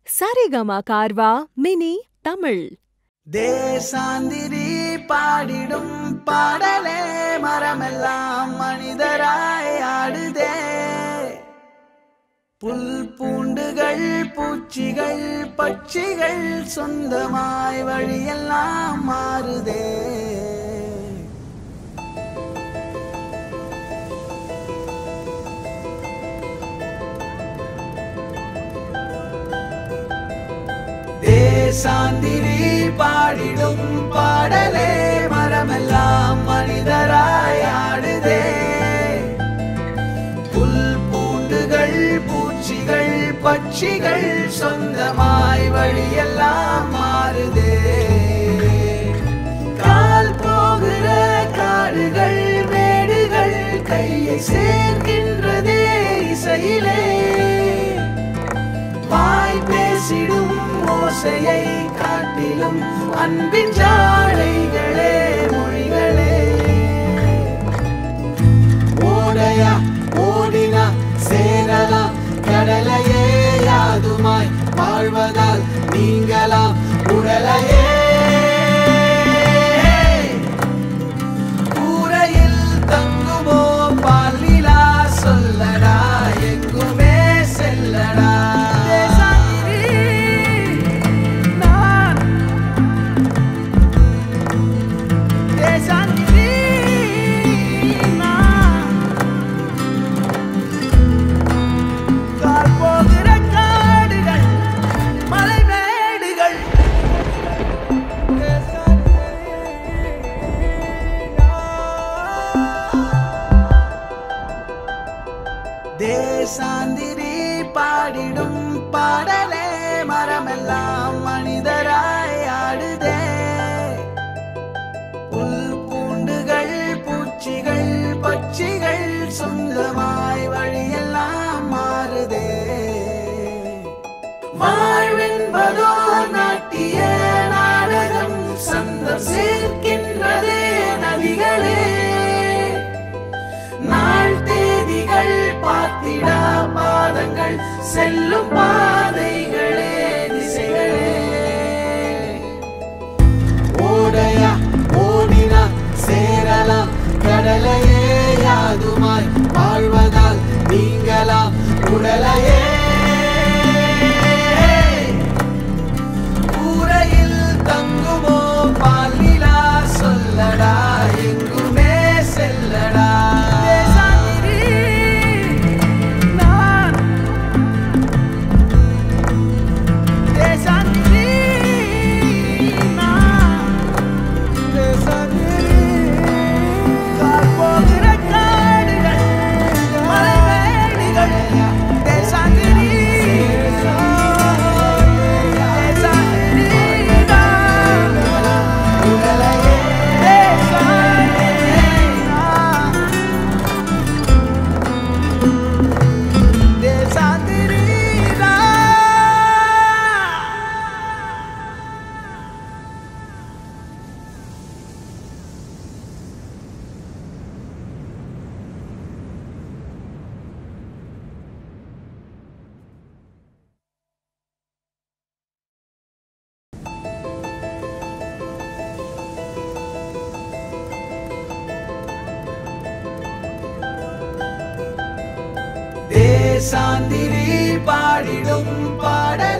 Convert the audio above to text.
Saregama Carvaan mini Tamil தேசாந்திரி பாடிடும் பாடலே மரமெல்லாம் மனிதராய் ஆடுதே புல் பூண்டுகள் பூச்சிகள் பட்சிகள் சொந்தமாய் வழியெல்லாம் மாறுதே தேசாந்திரி பாடிடும் பாடலே மரமெல்லாம் மனிதராய் ஆடுதே புல் பூண்டுகள் பூச்சிகள் பட்சிகள் சொந்தமாய் வழியெல்லாம் மாறுதே கால் போகிற காடுகள் மேடுகள் கையை சேர்க்கின்றதே இசையிலே வாய் பேசிடும் ஓசையை காட்டிலும் அன்பின் ஜாடைகளே மொழிகளே ஓடையா ஓடினா சேரலாம் கடலையே யாதுமாய் வாழ்வதால் நீங்களாம் உடலையே கூரையில் தங்குமோ பாலிலா சொல்லடா எங்குமே செல்லடா நான் தேசாந்திரி நான் கால் போகிற காடுகள் மலைமேடுகள் தேசாந்திரி பாடிடும் பாடலே மரமெல்லாம் மனிதராய் ஆடுதே புல் பூண்டுகள் பூச்சிகள் பட்சிகள் சொந்தமாய் வழியெல்லாம் மாறுதே வாழ்வென்பதோ நாட்டிய நாடகம் சந்தம் சேர்க்கின்றதே நதிகளே நாள் தேதிகள் பார்த்திடா பாதங்கள் செல்லும் பாதைகளே திசைகளே ஓடையா ஓடினா சேரலாம் கடலையே யாதுமாய் வாழ்வதால் நீங்களாம் உடலையே கூரையில் தங்குமோ பாலிலா சொல்லடா எங்குமே செல்லடா நான் தேசாந்திரி நான் தேசாந்திரி கால் போகிற காடுகள் மலைமேடுகள் தேசாந்திரி தேசாந்திரி நான் உடலையே தேசாந்திரி நான் தேசாந்திரி நான் தேசாந்திரி பாடிடும் பாடலே